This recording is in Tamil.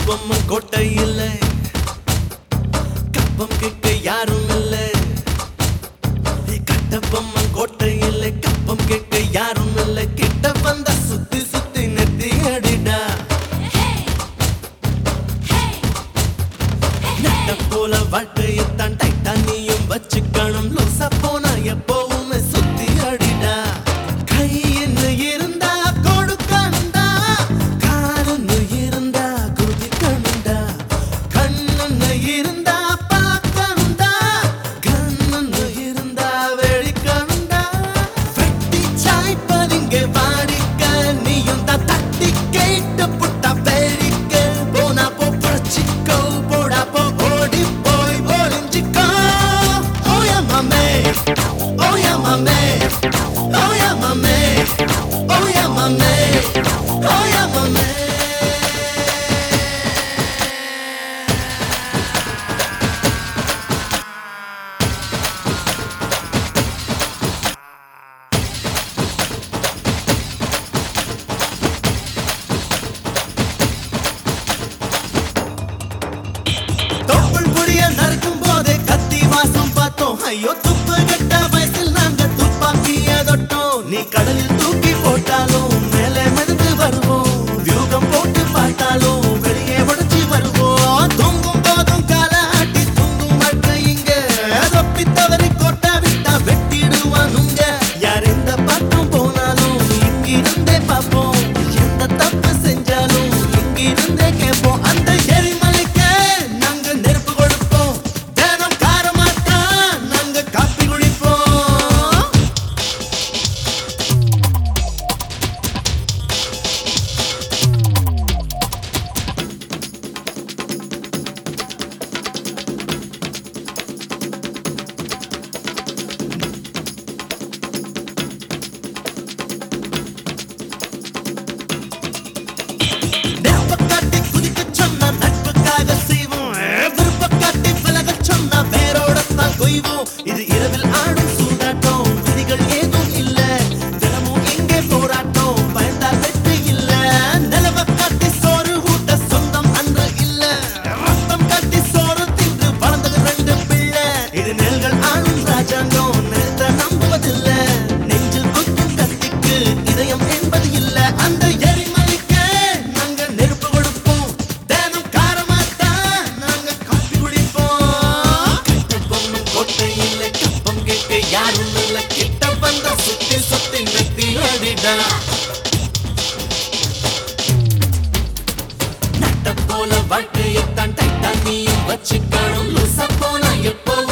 பொம்மன் கோட்டை இல்லை கப்பம் கேட்க யாரும் இல்லை கட்ட பொம்மன் கோட்டை இல்லை கப்பம் கேட்க யாரும் இல்லை கிட்ட வந்த சுத்தி சுத்தி நெத்தி அடிடா நட்ட போல வாழ்க்கையத்தான் டைட்டா நீயும் வச்சுக்கணும் லூசா போனா எப்பவுமே சுத்தி அடிடா கை என்ன இருந்தா கொடுக்கணும்டா காலுன்னு இருந்தா குதிக்கணும்டா கண்ணுன்னு இருந்தா பார்க்கணும்டா கண்ணுன்னு இருந்தா வெடிக்கணும்டா வெட்டி சாய்ப்பதிங்க வாடிக்க நீயும் தான் தட்டி கேட்டு புட்டா பேரிக்க போனா போ பிரச்சிக்கோ போடா போ ஓடி போய் ஒளிஞ்சிக்கோ ஓயா மாமே ஓயா மாமே ஓயா மாமே ஓயா மாமே ஓயா மாமே தொப்புள் புடிய நறுக்கும் போதே கத்தி வாசம் பார்த்தோம் ஐயோ துப்பு கட்ட வயசில் நாங்க துப்பாக்கிய தொட்டோம் நீ கடலில் தூக்கி போட்டாலும் மேலே மிதந்து வருவோம் வியூகம் போட்டு பார்த்தாலும் வெளியே உடச்சி வருவோம் தூங்கும் போதும் கால ஆட்டி தூங்கும் வாழ்க்கை இங்க தப்பி தவறி கோட்டை விட்டா வெட்டிடுவானுங்க யார் எந்த பக்கம் போனாலும் இங்கிருந்தே பார்ப்போம் எந்த தப்பு செஞ்சாலும் இங்கிருந்தே கேட்போம் அந்த எரிமலைக்கு நாங்க நெருப்பு கொடுப்போம் தினம் காரமாத்தான் நாங்க காப்பி குடிப்போம் நெருப்ப காட்டி குதிக்கச் சொன்னா நட்புக்காக செய்வோம். விருப்ப காட்டி விலகச் சொன்னா வேரோடத்தான் கொய்வோம். இது இரவில் ஆடும் சூதாட்டம். விதிகள் ஏதும் இல்ல. தினமும் இங்கே போராட்டம். பயந்தால் வெற்றி இல்ல. நிலவ காட்டி சோறு ஊட்ட சொந்தம் அன்று இல்ல. ரத்தம் காட்டி சோறு தின்று வளர்ந்தது ரெண்டு பிள்ளை. இது நெல்கள் ஆளும் ராஜாங்கம். நிலத்தை நம்புவதில்ல. நெஞ்சில் குத்தும் கத்திக்கு இதயம் என்பது இல்ல. அந்த எரிமலைக்கு நாங்க நெருப்பு கொடுப்போம். தினம் காரமாத்தான் நாங்க காப்பி குடிப்போம். கட்ட பொம்மை கோட்டை இல்லை, கப்பம் கேட்க யாரும் இல்லை. கிட்ட வந்தா சுத்தி சுத்தி நெத்தி அடிடா. நட்ட போல வாழ்க்கையத்தான் டைட்டா நீயும் வச்சுக்கணும் லூசா போனா எப்பவும்